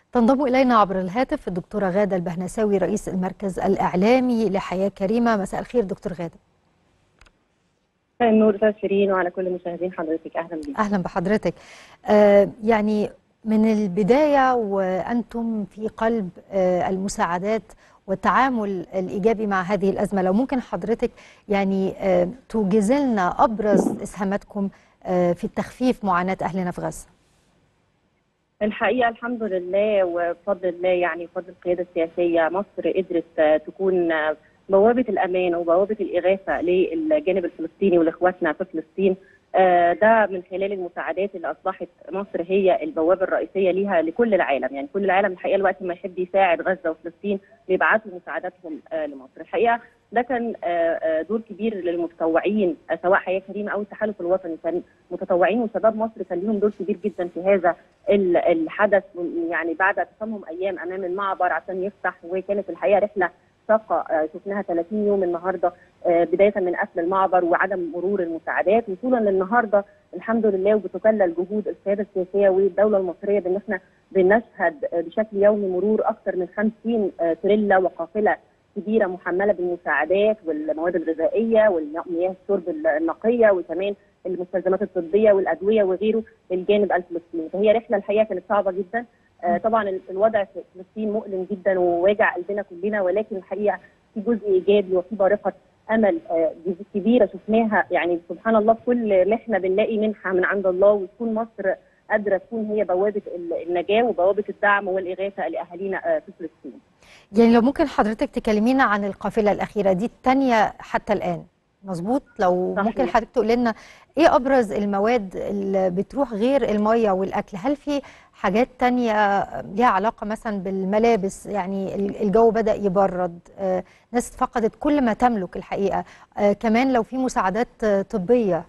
تنضم إلينا عبر الهاتف الدكتورة غادة البهنساوي رئيس المركز الإعلامي لحياة كريمة مساء الخير دكتور غادة النور استاذ شيرين وعلى كل مشاهدين حضرتك اهلا بيك أهلا بحضرتك آه يعني من البداية وأنتم في قلب آه المساعدات والتعامل الإيجابي مع هذه الأزمة لو ممكن حضرتك يعني آه توجز لنا أبرز إسهاماتكم آه في التخفيف معاناة أهلنا في غزة الحقيقه الحمد لله وبفضل الله يعني بفضل القياده السياسيه مصر قدرت تكون بوابه الامان وبوابه الاغاثه للجانب الفلسطيني ولاخواتنا في فلسطين ده من خلال المساعدات اللي اصبحت مصر هي البوابه الرئيسيه ليها لكل العالم يعني كل العالم الحقيقه الوقت ما يحب يساعد غزه وفلسطين بيبعتوا مساعداتهم لمصر الحقيقه ده كان دور كبير للمتطوعين سواء حياه كريمه او التحالف الوطني كان متطوعين وشباب مصر كان لهم دور كبير جدا في هذا الحدث يعني بعد تصمم ايام امام المعبر عشان يفتح وكانت الحقيقه رحله شاقه شفناها 30 يوم النهارده بدايه من قفل المعبر وعدم مرور المساعدات وصولا للنهارده الحمد لله وبتكلل جهود القياده السياسيه والدوله المصريه بان احنا بنشهد بشكل يومي مرور اكثر من 50 تريلا وقافله كبيره محمله بالمساعدات والمواد الغذائيه والمياه الشرب النقيه وكمان المستلزمات الطبيه والادويه وغيره للجانب الفلسطيني فهي رحله الحقيقه كانت صعبه جدا آه طبعا الوضع في فلسطين مؤلم جدا وواجع قلبنا كلنا ولكن الحقيقه في جزء ايجابي وفي بارقه امل آه كبيره شفناها يعني سبحان الله في كل رحله بنلاقي منحه من عند الله وتكون مصر قادره تكون هي بوابه النجاه وبوابه الدعم والاغاثه لاهالينا آه في فلسطين. يعني لو ممكن حضرتك تكلمينا عن القافله الاخيره دي الثانيه حتى الان مظبوط لو صحيح. ممكن حضرتك تقول لنا ايه ابرز المواد اللي بتروح غير الميه والاكل هل في حاجات تانية ليها علاقه مثلا بالملابس يعني الجو بدا يبرد آه ناس فقدت كل ما تملك الحقيقه آه كمان لو في مساعدات طبيه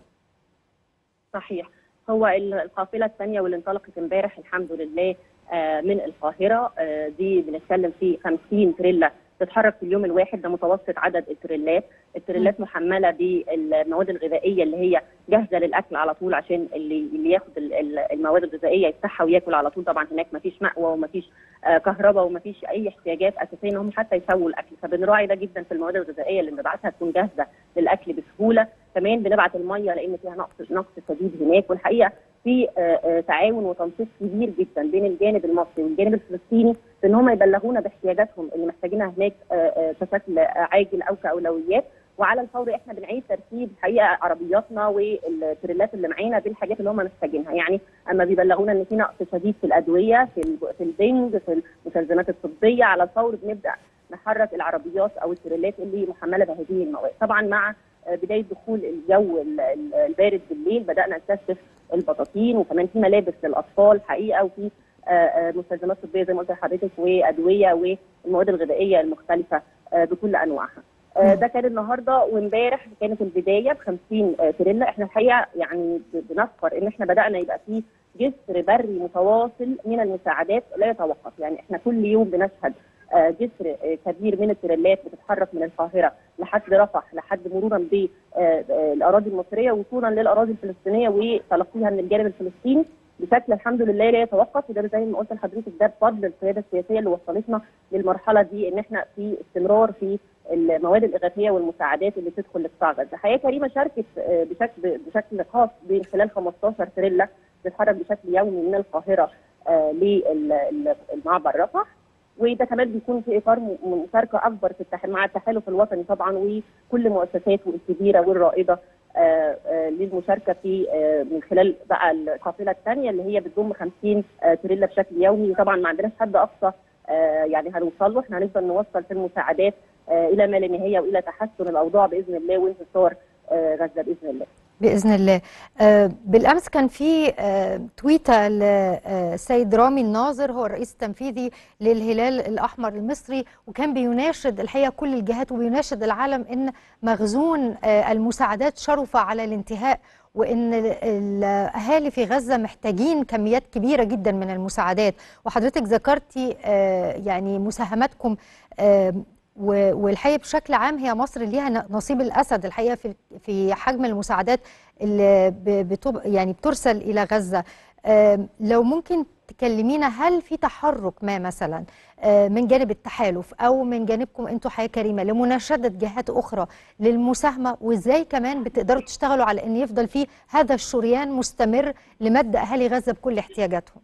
صحيح هو القافله الثانيه واللي انطلقت امبارح الحمد لله آه من القاهره دي بنتكلم في 50 تريلا تتحرك في اليوم الواحد ده متوسط عدد التريلات، التريلات محمله بالمواد الغذائيه اللي هي جاهزه للاكل على طول عشان اللي اللي ياخد المواد الغذائيه يفتحها وياكل على طول طبعا هناك ما فيش مأوى وما فيش كهرباء وما فيش اي احتياجات اساسيه ان هم حتى يسووا الاكل فبنراعي ده جدا في المواد الغذائيه اللي بنبعتها تكون جاهزه للاكل بسهوله، كمان بنبعت الميه لان فيها نقص نقص شديد هناك والحقيقه في تعاون وتنسيق كبير جدا بين الجانب المصري والجانب الفلسطيني في ان هم يبلغونا باحتياجاتهم اللي محتاجينها هناك بشكل عاجل او كاولويات وعلى الفور احنا بنعيد ترتيب الحقيقه عربياتنا والتريلات اللي معانا بالحاجات اللي هم محتاجينها يعني اما بيبلغونا ان في نقص شديد في الادويه في في البنج في المستلزمات الطبيه على الفور بنبدا نحرك العربيات او التريلات اللي محمله بهذه المواد طبعا مع بدايه دخول الجو البارد بالليل بدانا نكثف البطاطين وكمان في ملابس للاطفال حقيقه وفي مستلزمات طبيه زي ما قلت لحضرتك وادويه والمواد الغذائيه المختلفه بكل انواعها. ده كان النهارده وامبارح كانت البدايه ب 50 تريلا احنا الحقيقه يعني بنذكر ان احنا بدانا يبقى في جسر بري متواصل من المساعدات لا يتوقف يعني احنا كل يوم بنشهد جسر كبير من التريلات بتتحرك من القاهره لحد رفح لحد مرورا بالاراضي المصريه وصولا للاراضي الفلسطينيه وتلقيها من الجانب الفلسطيني بشكل الحمد لله لا يتوقف وده زي ما قلت لحضرتك ده بفضل القياده السياسيه اللي وصلتنا للمرحله دي ان احنا في استمرار في المواد الاغاثيه والمساعدات اللي تدخل لقطاع غزه. حياه كريمه شاركت بشكل بشكل خاص من خلال 15 تريلا بتتحرك بشكل يومي من القاهره للمعبر رفح وده كمان بيكون في اطار مشاركه اكبر في التح... مع التحالف الوطني طبعا وكل مؤسساته الكبيره والرائده آآ آآ للمشاركه في من خلال بقى القافله الثانيه اللي هي بتضم 50 تريلا بشكل يومي وطبعا ما عندناش حد اقصى يعني هنوصل له احنا هنفضل نوصل في المساعدات الى ما لا نهايه والى تحسن الاوضاع باذن الله وانتصار غزه باذن الله. باذن الله بالامس كان في تويته للسيد رامي الناظر هو الرئيس التنفيذي للهلال الاحمر المصري وكان بيناشد الحقيقه كل الجهات وبيناشد العالم ان مخزون المساعدات شرف على الانتهاء وان الاهالي في غزه محتاجين كميات كبيره جدا من المساعدات وحضرتك ذكرتي يعني مساهماتكم والحقيقه بشكل عام هي مصر ليها نصيب الاسد الحقيقه في في حجم المساعدات اللي بتب يعني بترسل الى غزه لو ممكن تكلمينا هل في تحرك ما مثلا آه، من جانب التحالف او من جانبكم انتوا حياه كريمه لمناشده جهات اخرى للمساهمه وازاي كمان بتقدروا تشتغلوا على ان يفضل في هذا الشريان مستمر لمد اهالي غزه بكل احتياجاتهم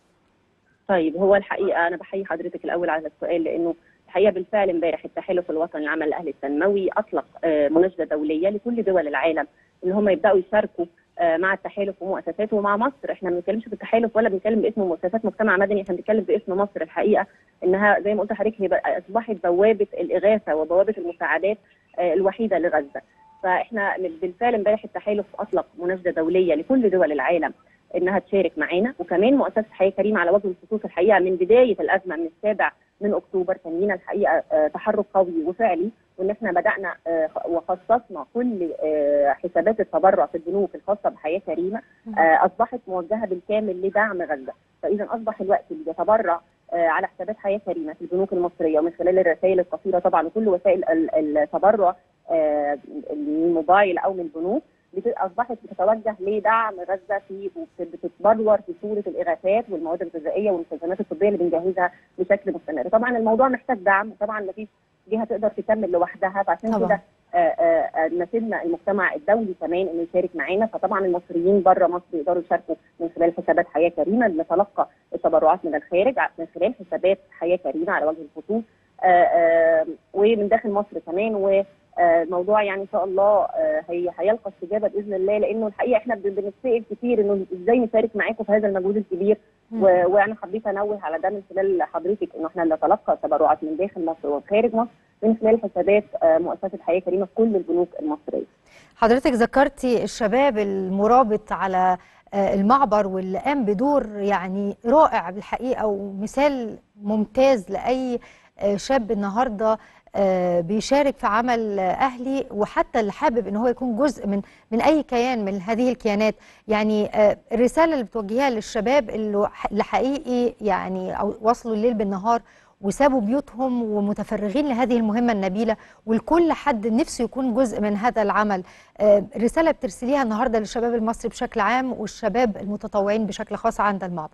طيب هو الحقيقه انا بحيي حضرتك الاول على السؤال لانه الحقيقه بالفعل امبارح التحالف الوطني للعمل الاهلي التنموي اطلق آه، مناشده دوليه لكل دول العالم ان هم يبداوا يشاركوا آه، مع التحالف ومؤسساته ومع مصر احنا ما بنتكلمش في التحالف ولا بنتكلم باسم مؤسسات مجتمع مدني احنا بنتكلم باسم مصر الحقيقه انها زي ما قلت لحضرتك هي بقى- اصبحت بوابه الاغاثه وبوابه المساعدات آه، الوحيده لغزه فاحنا بالفعل امبارح التحالف اطلق مناشده دوليه لكل دول العالم انها تشارك معانا وكمان مؤسسه حياه كريمه على وجه الخصوص الحقيقه من بدايه الازمه من السابع من اكتوبر كان لينا الحقيقه آه، تحرك قوي وفعلي وان احنا بدانا آه، وخصصنا كل آه، حسابات التبرع في البنوك الخاصه بحياه كريمه آه، اصبحت موجهه بالكامل لدعم غزه فاذا اصبح الوقت اللي بيتبرع آه، على حسابات حياه كريمه في البنوك المصريه ومن خلال الرسائل القصيره طبعا وكل وسائل ال- التبرع آه، من الموبايل او من البنوك بت- اصبحت بتتوجه لدعم غزه في وبت- بتتبلور في صوره الاغاثات والمواد الغذائيه والمستلزمات الطبيه اللي بنجهزها بشكل مستمر طبعا الموضوع محتاج دعم طبعا ما فيش جهه تقدر تكمل لوحدها فعشان طبعاً. كده آه، آه، آه، نسيبنا المجتمع الدولي كمان انه يشارك معانا فطبعا المصريين بره مصر يقدروا يشاركوا من خلال حسابات حياه كريمه بنتلقى التبرعات من الخارج ع- من خلال حسابات حياه كريمه على وجه الخصوص آه، آه، ومن داخل مصر كمان والموضوع يعني ان شاء الله آه، هي هيلقى استجابه باذن الله لانه الحقيقه احنا بن- بنتسال كتير انه ازاي نشارك معاكم في هذا المجهود الكبير مم. و- وانا حبيت انوه على ده من خلال حضرتك انه احنا نتلقى تبرعات من داخل مصر وخارج مصر من خلال حسابات آه، مؤسسه حياه كريمه في كل البنوك المصريه. حضرتك ذكرتي الشباب المرابط على آه، المعبر واللي قام بدور يعني رائع بالحقيقة ومثال ممتاز لأي آه، شاب النهاردة آه، بيشارك في عمل آه، أهلي وحتى اللي حابب إن هو يكون جزء من من أي كيان من هذه الكيانات يعني آه، الرسالة اللي بتوجهيها للشباب اللي ح- اللي حقيقي يعني أو وصلوا الليل بالنهار وسابوا بيوتهم ومتفرغين لهذه المهمة النبيلة والكل حد نفسه يكون جزء من هذا العمل آه، رسالة بترسليها النهاردة للشباب المصري بشكل عام والشباب المتطوعين بشكل خاص عند المعبر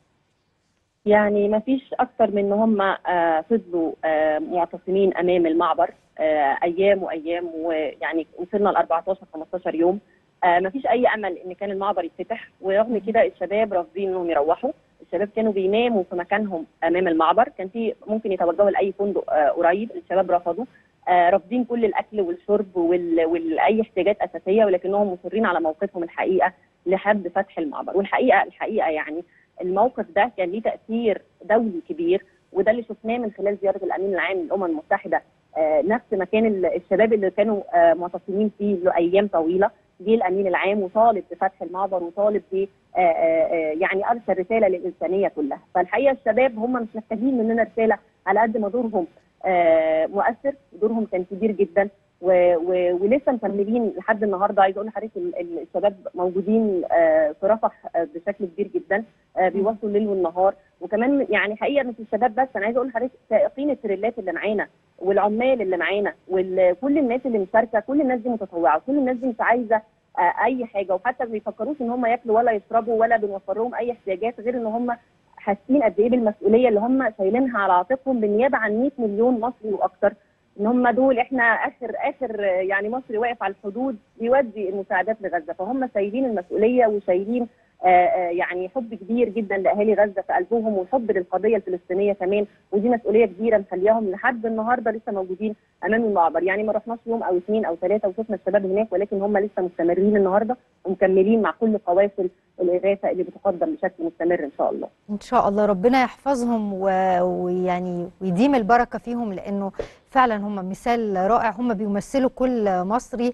يعني ما فيش اكتر من ان هم آه، فضلوا آه، معتصمين امام المعبر آه، ايام وايام ويعني وصلنا ل 14 15 يوم آه، ما فيش اي امل ان كان المعبر يتفتح ورغم كده الشباب رافضين انهم يروحوا الشباب كانوا بيناموا في مكانهم امام المعبر كان في ممكن يتوجهوا لاي فندق آه، قريب الشباب رفضوا آه، رافضين كل الاكل والشرب وال- واي احتياجات اساسيه ولكنهم مصرين على موقفهم الحقيقه لحد فتح المعبر والحقيقه الحقيقه يعني الموقف ده كان ليه تاثير دولي كبير وده اللي شفناه من خلال زياره الامين العام للامم المتحده آه، نفس مكان ال- الشباب اللي كانوا آه، معتصمين فيه لايام طويله جه الامين العام وطالب بفتح المعبر وطالب ب آه، آه، آه، يعني ارسل رساله للانسانيه كلها فالحقيقه الشباب هم مش محتاجين مننا رساله على قد ما دورهم آه، مؤثر ودورهم كان كبير جدا و- و- ولسه مكملين لحد النهارده عايز اقول لحضرتك ال- ال- الشباب موجودين آه، في رفح آه، بشكل كبير جدا آه، بيواصلوا الليل والنهار وكمان يعني حقيقه مش الشباب بس انا عايزه اقول لحضرتك سائقين التريلات اللي معانا والعمال اللي معانا وكل الناس اللي مشاركه كل الناس دي متطوعه كل الناس دي مش عايزه آه، اي حاجه وحتى ما بيفكروش ان هم ياكلوا ولا يشربوا ولا بنوفر لهم اي احتياجات غير ان هم حاسين قد ايه بالمسؤوليه اللي هم شايلينها على عاتقهم بالنيابه عن 100 مليون مصري واكثر ان هم دول احنا اخر اخر آه، يعني مصري واقف على الحدود بيودي المساعدات لغزه فهم شايلين المسؤوليه وشايلين آه، آه، يعني حب كبير جدا لاهالي غزه في قلبهم وحب للقضيه الفلسطينيه كمان ودي مسؤوليه كبيره مخلياهم لحد النهارده لسه موجودين امام المعبر يعني ما رحناش يوم او اثنين او ثلاثه وشفنا الشباب هناك ولكن هم لسه مستمرين النهارده ومكملين مع كل قوافل الاغاثه اللي بتقدم بشكل مستمر ان شاء الله إن شاء الله ربنا يحفظهم و- ويعني ويديم البركة فيهم لأنه فعلا هم مثال رائع هم بيمثلوا كل مصري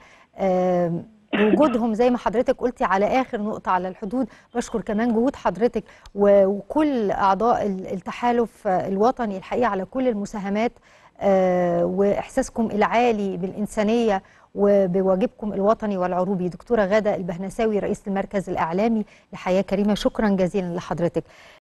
آم، بوجودهم زي ما حضرتك قلتي على آخر نقطة على الحدود بشكر كمان جهود حضرتك و- وكل أعضاء ال- التحالف الوطني الحقيقة على كل المساهمات آه، وإحساسكم العالي بالإنسانية وبواجبكم الوطني والعروبي دكتورة غادة البهنساوي رئيس المركز الإعلامي لحياة كريمة شكرا جزيلا لحضرتك